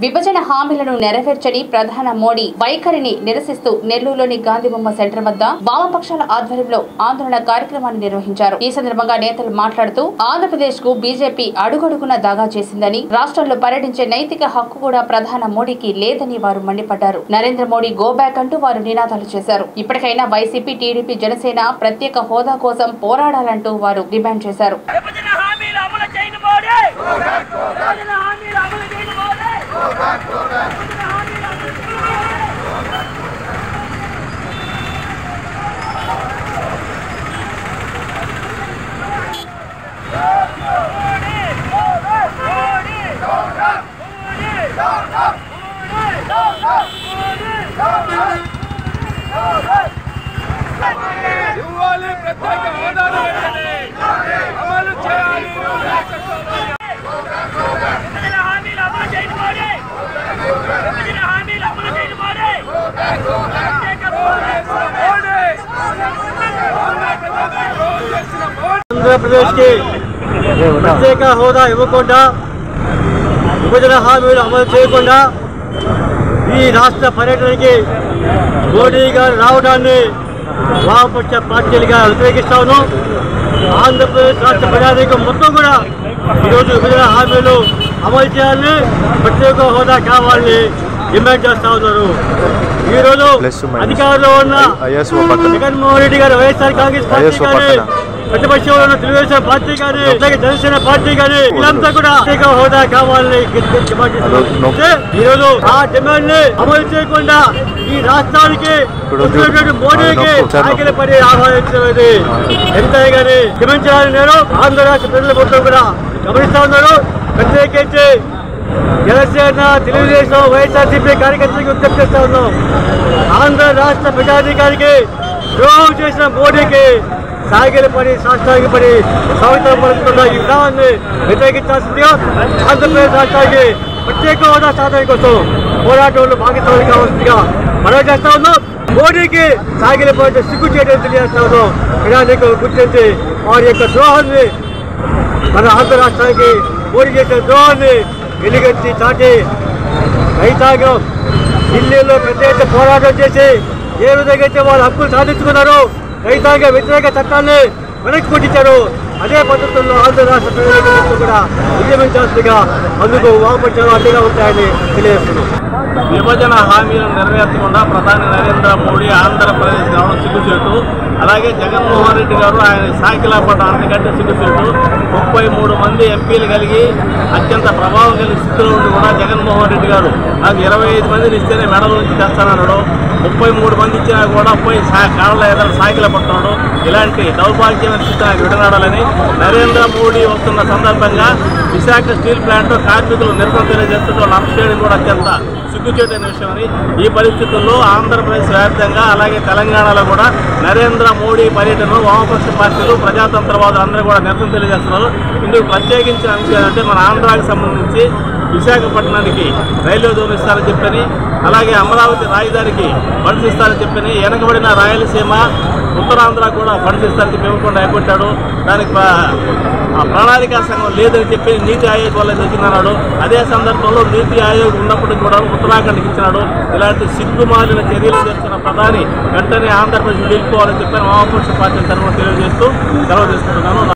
విభజన హామీలను నెరవేర్చని ప్రధాన మోడీ వైఖరిని నిరసిస్తూ నెల్లూరులోని గాంధీబొమ్మ సెంటర్ వద్ద వామపక్షాల ఆధ్వర్యంలో ఆందోళన కార్యక్రమాన్ని నిర్వహించారు ఈ సందర్భంగా నేతలు మాట్లాడుతూ ఆంధ్రప్రదేశ్ కు బీజేపీ అడుగడుగున దాగా చేసిందని రాష్ట్రంలో పర్యటించే నైతిక హక్కు కూడా ప్రధాన మోడీకి లేదని వారు మండిపడ్డారు నరేంద్ర మోడీ గో బ్యాక్ అంటూ వారు నినాదాలు చేశారు ఇప్పటికైనా వైసీపీ టీడీపీ జనసేన ప్రత్యేక హోదా కోసం పోరాడాలంటూ వారు డిమాండ్ చేశారు విభజన హామీలు అమలు చేయని మోడీ విభజన హామీలు అమలు చేయని మోడీ విభజన హామీలు అమలు చేయని మోడీ ఇవ్వాలి ప్రత్యేక హోదాను వెంటనే అమలు చేయాలి విభజన హామీలు అమలు చేయని మోడీ విభజన హామీలు అమలు చేయని మోడీ ప్రత్యేక మోడీ ఆంధ్రప్రదేశ్లో చేసిన మోడీ ఆంధ్రప్రదేశ్కి ప్రత్యేక హోదా ఇవ్వకుండా విభజన హామీలు అమలు చేయకుండా ఈ రాష్ట్ర పర్యటనకి మోడీ గారు రావడాన్ని వామపక్ష పార్టీలుగా వ్యతిరేకిస్తా ఉన్నాం ఆంధ్రప్రదేశ్ రాష్ట్ర ప్రజానీకం మొత్తం కూడా ఈరోజు విభజన హామీలు అమలు చేయాలని ప్రత్యేక హోదా కావాలని డిమాండ్ చేస్తా ఉన్నారు ఈరోజు Plus minus. అధికారంలో ఉన్న ISO పక్కన. జగన్మోహన్ రెడ్డి గారు వైఎస్ఆర్ కాంగ్రెస్ పార్టీ ISO కానీ పక్కన. ప్రతిపక్షంలో ఉన్న తెలుగుదేశం పార్టీ కానీ అలాగే జనసేన పార్టీ కానీ వీళ్ళంతా కూడా ప్రత్యేక హోదా కావాలని గట్టి డిమాండ్ చేస్తున్నారు. నో. అయితే ఈ రోజు ఆ డిమాండ్ ని అమలు చేయకుండా ఈ రాష్ట్రానికి ఇప్పుడు వచ్చినటువంటి మోడీకి నొక్కు, సార్ నొక్కు. ఆకలి పడి ఆహ్వానించడం అనేది ఎంతైనా కానీ క్షమించాలని నేను ఆంధ్ర రాష్ట్ర ప్రజల మొత్తం కూడా గమనిస్తా ఉన్నారు ప్రత్యేకించి జనసేన తెలుగుదేశం వైఎస్ఆర్సీపీ కార్యకర్తలకు విజ్ఞప్తి చేస్తా ఉన్నాం ఆంధ్ర రాష్ట్ర ప్రజాధికారికి ద్రోహం చేసిన మోడీకి సాగిలి పడి సాష్టాంగి పడి స్వాగతం పలుకుతున్న ఈ విధానాన్ని వ్యతిరేకించాల్సిందిగా ఆంధ్రప్రదేశ్ రాష్ట్రానికి ప్రత్యేక హోదా సాధన కోసం పోరాటంలో భాగస్వామి కావాల్సిందిగా మనం చేస్తా ఉన్నాం మోడీకి సాగిలి పడి సిగ్గు చేయడం తెలియజేస్తా ఉన్నాం ప్రజానికి గుర్తించి వారి యొక్క ద్రోహాన్ని మన ఆంధ్ర రాష్ట్రానికి మోడీ చేసిన ద్రోహాన్ని వెలుగెత్తి చాటి రైతాంగం ఢిల్లీలో పెద్ద ఎత్తున పోరాటం చేసి ఏ విధంగా అయితే వాళ్ళ హక్కులు సాధించుకున్నారో రైతాంగ వ్యతిరేక చట్టాన్ని వెనక్కి కొట్టించారు అదే పద్ధతుల్లో ఆంధ్ర రాష్ట్ర ప్రజలకు కూడా ఉద్యమించాల్సిందిగా అందుకు వామపక్షాలు అడ్డుగా ఉంటాయని తెలియజేస్తున్నాం విభజన హామీలను నెరవేర్చకుండా ప్రధాని నరేంద్ర మోడీ ఆంధ్రప్రదేశ్ రావడం సిగ్గుచేటు అలాగే జగన్మోహన్ రెడ్డి గారు ఆయన సాకిలా పడ్డ అంతకంటే సిగ్గుచేటు ముప్పై మూడు మంది ఎంపీలు కలిగి అత్యంత ప్రభావం కలిగి స్థితిలో ఉండి కూడా జగన్మోహన్ రెడ్డి గారు నాకు ఇరవై ఐదు మందిని ఇస్తేనే మెడల నుంచి తెస్తానన్నాడు ముప్పై మూడు మంది ఇచ్చినా కూడా పోయి సా కాళ్ళ ఏదైనా సాకిల పడుతున్నాడు ఇలాంటి దౌర్భాగ్యమైన స్థితి నాకు విడనాడాలని నరేంద్ర మోడీ వస్తున్న సందర్భంగా విశాఖ స్టీల్ ప్లాంట్ కార్మికులు నిరసన తెలియజేస్తుంటే వాళ్ళు అరెస్ట్ చేయడం కూడా అత్యంత సిగ్గుచేటైన విషయమని ఈ పరిస్థితుల్లో ఆంధ్రప్రదేశ్ వ్యాప్తంగా అలాగే తెలంగాణలో కూడా నరేంద్ర మోడీ పర్యటనను వామపక్ష పార్టీలు ప్రజాతంత్రవాదులు అందరూ కూడా నిరసన తెలియజేస్తున్నారు ఇందుకు ప్రత్యేకించిన అంశం ఏంటంటే మన ఆంధ్రాకి సంబంధించి విశాఖపట్నానికి రైల్వే జోన్ ఇస్తారని చెప్పని అలాగే అమరావతి రాజధానికి ఫండ్స్ ఇస్తారని చెప్పని వెనకబడిన రాయలసీమ ఉత్తరాంధ్ర కూడా ఫండ్స్ ఇస్తారని చెప్పి ఇవ్వకుండా అయిపోతాడు దానికి ప్ర- ఆ ప్రణాళికా సంఘం లేదని చెప్పి నీతి ఆయోగ్ వల్ల తెచ్చిందన్నాడు అదే సందర్భంలో నీతి ఆయోగ్ ఉన్నప్పటికీ కూడా ఉత్తరాఖండ్కి ఇచ్చినాడు ఇలాంటి సిగ్గుమాలిన చర్యలు చేస్తున్న ప్రధాని వెంటనే ఆంధ్రప్రదేశ్ నిలుపుకోవాలని చెప్పి వామపక్ష పార్టీ తరఫున తెలియజేస్తూ సెలవు తీసుకుంటున్నాను